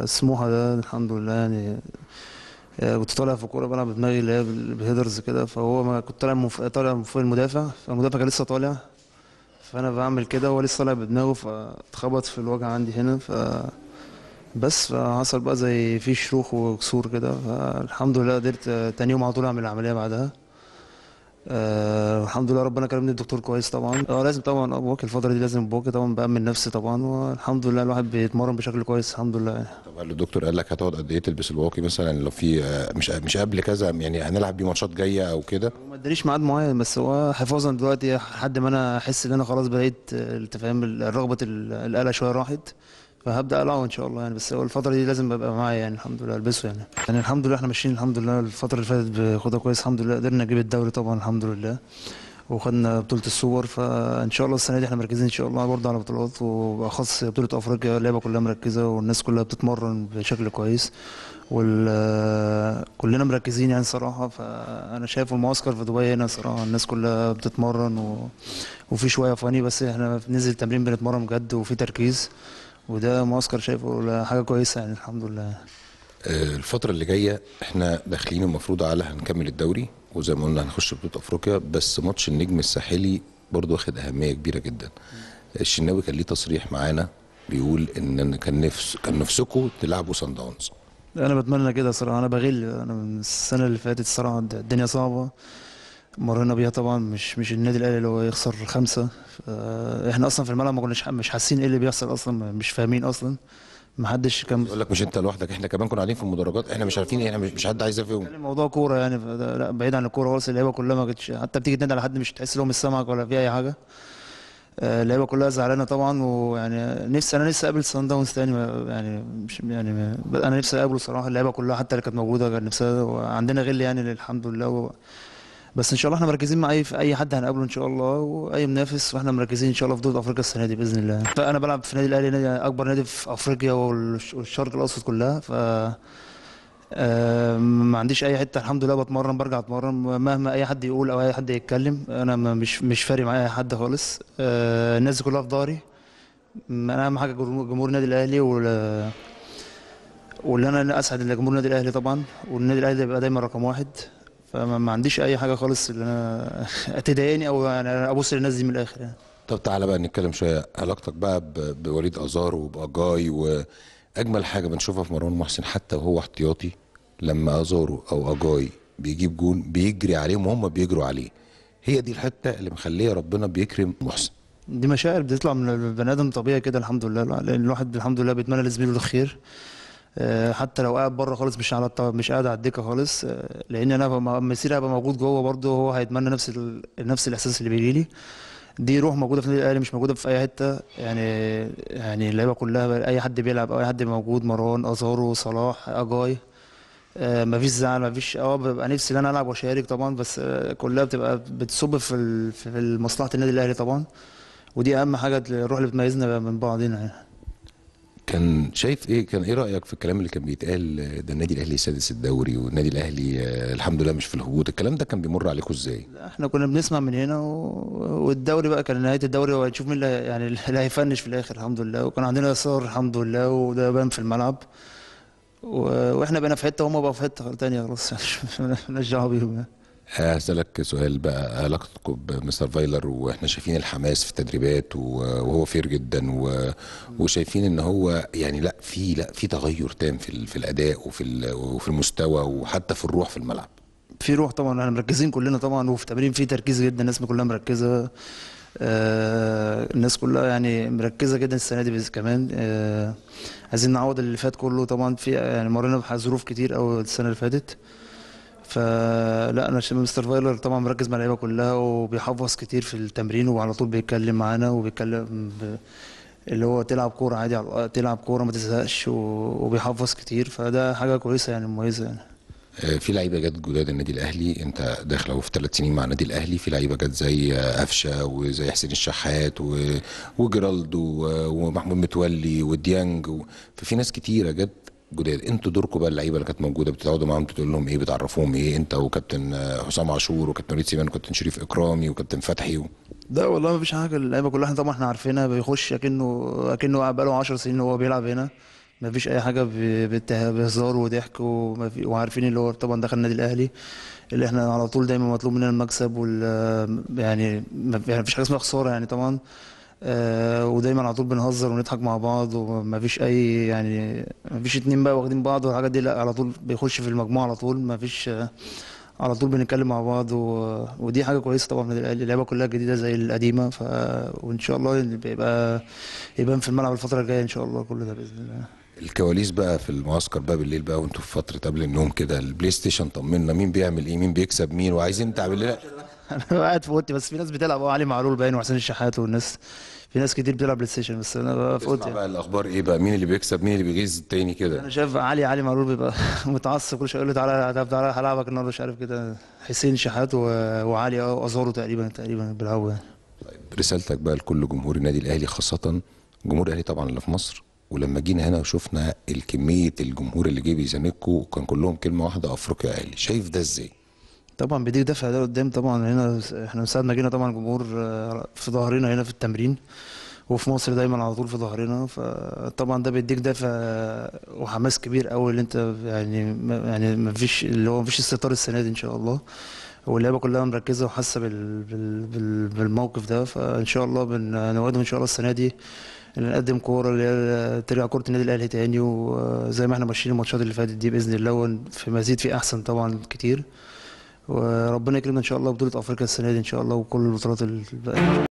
سموحه ده الحمد لله يعني آه، كنت طالع في الكوره بلعب بدماغي اللي هي بال- بالهيدرز كده فهو ما كنت طالع مف... طالع فوق المدافع فالمدافع كان لسه طالع فانا بعمل كده وهو لسه طالع بدماغه فاتخبط في الوجه عندي هنا ف بس فحصل بقى زي في شروخ وكسور كده فالحمد لله قدرت آه، تاني يوم على طول اعمل العمليه بعدها آه الحمد لله ربنا كرمني الدكتور كويس طبعا اه لازم طبعا ابوك الفتره دي لازم ابوك طبعا بامن نفسي طبعا والحمد لله الواحد بيتمرن بشكل كويس الحمد لله يعني. طب هل الدكتور قال لك هتقعد قد ايه تلبس الواقي مثلا لو في آه، مش مش قبل كذا يعني هنلعب بيه ماتشات جايه او كده ما ادانيش ميعاد معين بس هو حفاظا دلوقتي لحد ما انا احس ان انا خلاص بقيت آه، انت فاهم رغبه ال- الآلة شويه راحت فهبدا العب ان شاء الله يعني بس هو الفتره دي لازم ابقى معايا يعني الحمد لله البسه يعني يعني الحمد لله احنا ماشيين الحمد لله الفتره اللي فاتت بخطى كويس الحمد لله قدرنا نجيب الدوري طبعا الحمد لله وخدنا بطولة السوبر فإن شاء الله السنة دي احنا مركزين إن شاء الله برضه على بطولات وبأخص بطولة أفريقيا اللعبة كلها مركزة والناس كلها بتتمرن بشكل كويس وال كلنا مركزين يعني صراحة فأنا شايف المعسكر في دبي هنا صراحة الناس كلها بتتمرن و... وفي شوية فاني بس احنا ننزل التمرين بنتمرن بجد وفي تركيز وده معسكر شايفه حاجة كويسة يعني الحمد لله آه، الفترة اللي جاية احنا داخلين المفروض على هنكمل الدوري وزي ما قلنا هنخش بطولة افريقيا بس ماتش النجم الساحلي برضو واخد اهمية كبيرة جدا الشناوي كان ليه تصريح معانا بيقول ان كان نفس كان نفسكم تلعبوا سان داونز انا بتمنى كده صراحه انا بغل انا من السنه اللي فاتت الصراحه الدنيا صعبه مرينا بيها طبعا مش مش النادي الاهلي اللي هو يخسر خمسه ف- احنا اصلا في الملعب ما كناش مش حاسين ايه اللي بيحصل اصلا مش فاهمين اصلا ما حدش كان يقول لك مش انت لوحدك احنا كمان كنا قاعدين في المدرجات احنا مش عارفين احنا مش, مش حد عايز يفهم الموضوع كوره يعني فده- لا بعيد عن الكوره خالص اللعيبه كلها ما كانتش حتى بتيجي تنادي على حد مش تحس لهم مش سامعك ولا في اي حاجه آه، اللعيبه كلها زعلانه طبعا ويعني نفسي انا نفسي اقابل سان داونز تاني ما- يعني مش يعني ما- انا نفسي اقابله صراحه اللعيبه كلها حتى اللي كانت موجوده كان نفسها وعندنا غل يعني الحمد لله و... بس ان شاء الله احنا مركزين مع اي في اي حد هنقابله ان شاء الله واي منافس واحنا مركزين ان شاء الله في بطوله افريقيا السنه دي باذن الله فانا بلعب في نادي الاهلي نادي اكبر نادي في افريقيا والش- والشرق الاوسط كلها ف آه، ما عنديش اي حته الحمد لله بتمرن برجع اتمرن مهما اي حد يقول او اي حد يتكلم انا ما- مش مش فارق معايا اي حد خالص آه، الناس دي كلها في ظهري م- انا اهم حاجه جمهور جمهور النادي الاهلي وال واللي انا اسعد إن جمهور النادي الاهلي طبعا والنادي الاهلي يبقى دايما رقم واحد فما ما عنديش اي حاجه خالص اللي انا تضايقني او يعني ابص للناس دي من الاخر يعني طب تعالى بقى نتكلم شويه علاقتك بقى ب- بوليد ازار وباجاي واجمل حاجه بنشوفها في مروان محسن حتى وهو احتياطي لما ازارو او اجاي بيجيب جون بيجري عليهم وهم بيجروا عليه هي دي الحته اللي مخليه ربنا بيكرم محسن دي مشاعر بتطلع من البني ادم طبيعي كده الحمد لله لان الواحد الحمد لله بيتمنى لزميله الخير آه، حتى لو قاعد بره خالص مش على الط- مش قاعد على الدكه خالص آه، لان انا ببقى- مسيري هبقى موجود جوه برضه هو هيتمنى نفس ال... نفس الاحساس اللي بيجي لي دي روح موجوده في النادي الاهلي مش موجوده في اي حته يعني يعني اللعيبه كلها اي حد بيلعب او اي حد موجود مروان ازارو صلاح اجاي آه، مفيش زعل مفيش اه ببقى نفسي ان انا العب واشارك طبعا بس آه، كلها بتبقى بتصب في ال- في مصلحه النادي الاهلي طبعا ودي اهم حاجه الروح اللي بتميزنا من بعضنا يعني كان شايف ايه كان ايه رايك في الكلام اللي كان بيتقال آه، ده النادي الاهلي سادس الدوري والنادي الاهلي آه، الحمد لله مش في الهبوط الكلام ده كان بيمر عليكم ازاي احنا كنا بنسمع من هنا و... والدوري بقى كان نهايه الدوري وهنشوف مين اللي يعني اللي هيفنش في الاخر الحمد لله وكان عندنا اصرار الحمد لله وده بان في الملعب و... واحنا بقينا في حته وهم بقوا في حته تانيه خلاص مالناش دعوه بيهم يعني. هسألك سؤال بقى علاقتكم بمستر فايلر واحنا شايفين الحماس في التدريبات و- وهو فير جدا و- وشايفين ان هو يعني لا في لا في تغير تام في ال- في الاداء وفي ال- وفي المستوى وحتى في الروح في الملعب في روح طبعا احنا مركزين كلنا طبعا وفي تمرين في تركيز جدا الناس كلها مركزه آه الناس كلها يعني مركزه جدا السنه دي بس كمان آه عايزين نعوض اللي فات كله طبعا في يعني مرينا بظروف كتير قوي السنه اللي فاتت فلا انا شايف مستر فايلر طبعا مركز مع اللعيبه كلها وبيحفظ كتير في التمرين وعلى طول بيتكلم معانا وبيتكلم ب... اللي هو تلعب كوره عادي على- تلعب كوره ما تزهقش و... وبيحفظ كتير فده حاجه كويسه يعني مميزه يعني آه، في لعيبه جت جداد النادي الاهلي انت داخل اهو في ثلاث سنين مع النادي الاهلي في لعيبه جت زي آه، قفشه وزي حسين الشحات و- وجيرالدو و- ومحمود متولي وديانج و- ففي ناس كتيره جت جداد انتوا دوركم بقى اللعيبه اللي كانت موجوده بتقعدوا معاهم تقول لهم ايه بتعرفوهم ايه انت وكابتن آه، حسام عاشور وكابتن وليد سيمان وكابتن شريف اكرامي وكابتن فتحي و... ده والله ما فيش حاجه اللعيبه كلها احنا طبعا احنا عارفينها بيخش اكنه اكنه بقاله 10 سنين هو بيلعب هنا ما فيش اي حاجه ب- بته- بهزار وضحك وما في وعارفين اللي هو طبعا دخل النادي الاهلي اللي احنا على طول دايما مطلوب مننا المكسب وال يعني ما يعني مفيش حاجه اسمها خساره يعني طبعا آه، ودايما على طول بنهزر ونضحك مع بعض وما فيش اي يعني ما فيش اتنين بقى واخدين بعض والحاجات دي لا على طول بيخش في المجموعه على طول ما فيش آه، على طول بنتكلم مع بعض و... ودي حاجه كويسه طبعا في النادي الاهلي اللعيبه كلها جديده زي القديمه ف... وان شاء الله يبقى يبان في الملعب الفتره الجايه ان شاء الله كل ده باذن الله الكواليس بقى في المعسكر بقى بالليل بقى وانتوا في فتره قبل النوم كده البلاي ستيشن طمنا مين بيعمل ايه مين بيكسب مين وعايزين تعمل لنا انا قاعد في اوضتي بس في ناس بتلعب اه علي معلول باين وحسين الشحات والناس في ناس كتير بتلعب بلاي ستيشن بس انا بقى في تسمع اوضتي بقى الاخبار ايه بقى مين اللي بيكسب مين اللي بيغيظ التاني كده انا شايف علي علي معلول بيبقى متعصب كل شويه يقول له تعالى تعالى تعالى هلعبك النهارده مش عارف كده حسين شحات و... وعلي اه ازارو تقريبا تقريبا بيلعبوا يعني طيب رسالتك بقى لكل جمهور النادي الاهلي خاصه جمهور الاهلي طبعا اللي في مصر ولما جينا هنا وشفنا الكميه الجمهور اللي جه بيزنكوا كان كلهم كلمه واحده افريقيا اهلي شايف ده ازاي طبعا بيديك دفع ده قدام طبعا هنا احنا من ساعه ما جينا طبعا جمهور آه، في ظهرنا هنا في التمرين وفي مصر دايما على طول في ظهرنا فطبعا ده بيديك دافع وحماس كبير قوي اللي انت يعني ما- يعني ما فيش اللي هو ما فيش استهتار السنه دي ان شاء الله واللعيبه كلها مركزه وحاسه بال بال بال بالموقف ده فان شاء الله بنوعدهم ان شاء الله السنه دي ان نقدم كوره اللي هي ترجع كوره النادي الاهلي تاني وزي ما احنا ماشيين الماتشات اللي فاتت دي باذن الله ون- في مزيد في احسن طبعا كتير وربنا يكرمنا ان شاء الله بطوله افريقيا السنه دي ان شاء الله وكل البطولات الباقيه